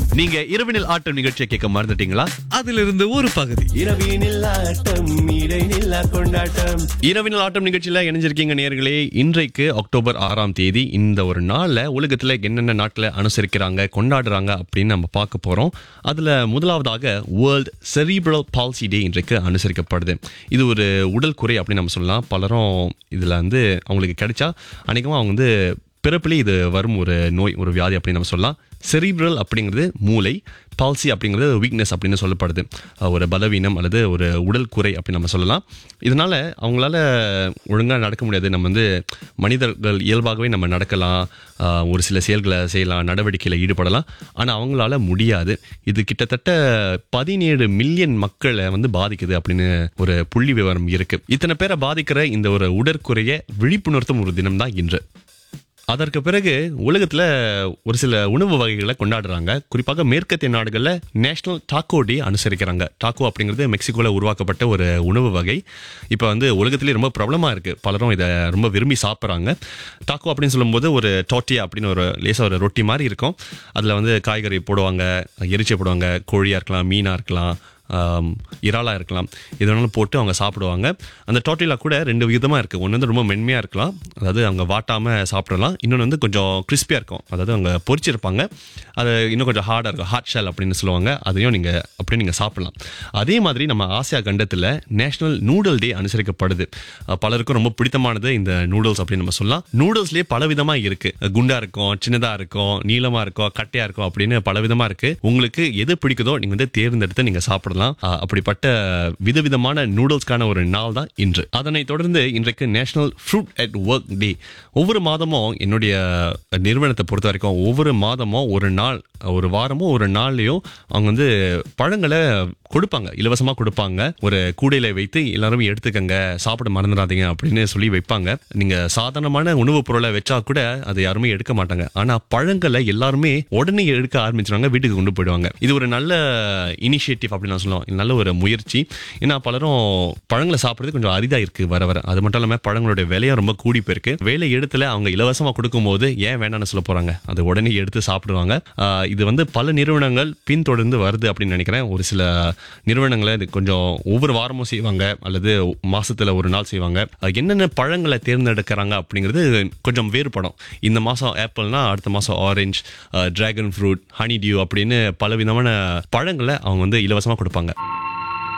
நீங்க இரவினில் ஆட்டம் நிகழ்ச்சியை கேட்க மறந்துட்டீங்களா அதிலிருந்து ஒரு பகுதி இரவினில் ஆட்டம் இடைநில்லா கொண்டாட்டம் இரவினில் ஆட்டம் நிகழ்ச்சியில இணைஞ்சிருக்கீங்க நேர்களே இன்றைக்கு அக்டோபர் ஆறாம் தேதி இந்த ஒரு நாள்ல உலகத்துல என்னென்ன நாட்டில் அனுசரிக்கிறாங்க கொண்டாடுறாங்க அப்படின்னு நம்ம பார்க்க போறோம் அதுல முதலாவதாக வேர்ல்ட் செரிப்ரல் பால்சி டே இன்றைக்கு அனுசரிக்கப்படுது இது ஒரு உடல் குறை அப்படின்னு நம்ம சொல்லலாம் பலரும் இதுல வந்து அவங்களுக்கு கிடைச்சா அநேகமாக அவங்க வந்து பிறப்பிலே இது வரும் ஒரு நோய் ஒரு வியாதி அப்படின்னு நம்ம சொல்லலாம் செரிப்ரல் அப்படிங்கிறது மூளை பால்சி அப்படிங்கிறது வீக்னஸ் அப்படின்னு சொல்லப்படுது அஹ் ஒரு பலவீனம் அல்லது ஒரு உடல் குறை அப்படின்னு நம்ம சொல்லலாம் இதனால அவங்களால ஒழுங்காக நடக்க முடியாது நம்ம வந்து மனிதர்கள் இயல்பாகவே நம்ம நடக்கலாம் அஹ் ஒரு சில செயல்களை செய்யலாம் நடவடிக்கையில் ஈடுபடலாம் ஆனால் அவங்களால முடியாது இது கிட்டத்தட்ட பதினேழு மில்லியன் மக்களை வந்து பாதிக்குது அப்படின்னு ஒரு புள்ளி விவரம் இருக்கு இத்தனை பேரை பாதிக்கிற இந்த ஒரு உடற்குறையை விழிப்புணர்த்தும் ஒரு தினம் தான் இன்று அதற்கு பிறகு உலகத்துல ஒரு சில உணவு வகைகளை கொண்டாடுறாங்க குறிப்பாக மேற்கத்திய நாடுகளில் நேஷனல் டாக்கோ டே அனுசரிக்கிறாங்க டாக்கோ அப்படிங்கிறது மெக்சிகோல உருவாக்கப்பட்ட ஒரு உணவு வகை இப்போ வந்து உலகத்திலேயே ரொம்ப பிரபலமாக இருக்கு பலரும் இதை ரொம்ப விரும்பி சாப்பிட்றாங்க டாக்கோ அப்படின்னு சொல்லும்போது ஒரு டோட்டியா அப்படின்னு ஒரு லேசாக ஒரு ரொட்டி மாதிரி இருக்கும் அதில் வந்து காய்கறி போடுவாங்க எரிச்சை போடுவாங்க கோழியாக இருக்கலாம் மீனாக இருக்கலாம் ஆம், இறாலா இருக்கலாம் இது வேணாலும் போட்டு அவங்க சாப்பிடுவாங்க அந்த டோட்டிலா கூட ரெண்டு விதமாக இருக்குது ஒன்று வந்து ரொம்ப மென்மையாக இருக்கலாம் அதாவது அவங்க வாட்டாமல் சாப்பிடலாம் இன்னொன்று வந்து கொஞ்சம் கிறிஸ்பியாக இருக்கும் அதாவது அவங்க பொரிச்சிருப்பாங்க அது இன்னும் கொஞ்சம் ஹார்டாக இருக்கும் ஹார்ட் ஷெல் அப்படின்னு சொல்லுவாங்க அதையும் நீங்கள் அப்படியே நீங்கள் சாப்பிடலாம் அதே மாதிரி நம்ம ஆசியா கண்டத்தில் நேஷனல் நூடல் டே அனுசரிக்கப்படுது அஹ் பலருக்கும் ரொம்ப பிடித்தமானது இந்த நூடுல்ஸ் அப்படின்னு நம்ம சொல்லலாம் நூடுல்ஸ்லேயே பல விதமாக இருக்குது குண்டா இருக்கும் சின்னதாக இருக்கும் நீளமாக இருக்கும் கட்டையாக இருக்கும் அப்படின்னு பல விதமாக இருக்குது உங்களுக்கு எது பிடிக்குதோ நீங்கள் வந்து தேர்ந்தெடுத்து நீங்கள் சாப்பிடலாம் அஹ் அப்படிப்பட்ட விதவிதமான நூடுல்ஸ்க்கான ஒரு நாள் தான் இன்று அதனைத் தொடர்ந்து இன்றைக்கு national fruit at work day ஒவ்வொரு மாதமும் என்னுடைய நிறுவனத்தை பொறுத்த வரைக்கும் ஒவ்வொரு மாதமும் ஒரு நாள் ஒரு வாரமோ ஒரு நாள்லயும் அவங்க வந்து பழங்களை கொடுப்பாங்க இலவசமா கொடுப்பாங்க ஒரு கூடையில வைத்து எல்லாரும் எடுத்துக்கங்க சாப்பிட மறந்துடாதீங்க அப்படின்னு சொல்லி வைப்பாங்க நீங்க சாதாரணமான உணவுப் பொருளை வச்சா கூட அதை யாருமே எடுக்க மாட்டாங்க ஆனா பழங்களை எல்லாருமே உடனே எடுக்க ஆரம்பிச்சிருவாங்க வீட்டுக்கு கொண்டு போயிடுவாங்க இது ஒரு நல்ல இனிஷியேட்டிவ் அப்படின்னு நான் சொல்லுவோம் இது நல்ல ஒரு முயற்சி ஏன்னா பலரும் பழங்களை சாப்பிடுறது கொஞ்சம் அரிதா இருக்கு வர வர அது மட்டும் இல்லாம பழங்களோட விலையும் ரொம்ப கூடி போயிருக்கு வேலை இடத்துல அவங்க இலவசமா கொடுக்கும்போது ஏன் வேண்டாம்னு சொல்ல போறாங்க அதை உடனே எடுத்து சாப்பிடுவாங்க ஆஹ் இது வந்து பல நிறுவனங்கள் பின்தொடர்ந்து வருது அப்படின்னு நினைக்கிறேன் ஒரு சில நிறுவனங்களை இது கொஞ்சம் ஒவ்வொரு வாரமும் செய்வாங்க அல்லது மாசத்துல ஒரு நாள் செய்வாங்க ஆஹ் என்னென்ன பழங்களை தேர்ந்தெடுக்கிறாங்க அப்படிங்கிறது கொஞ்சம் வேறுபடும் இந்த மாசம் ஆப்பிள்னா அடுத்த மாசம் orange dragon fruit honeydew அப்படின்னு பல விதமான பழங்களை அவங்க வந்து இலவசமா கொடுப்பாங்க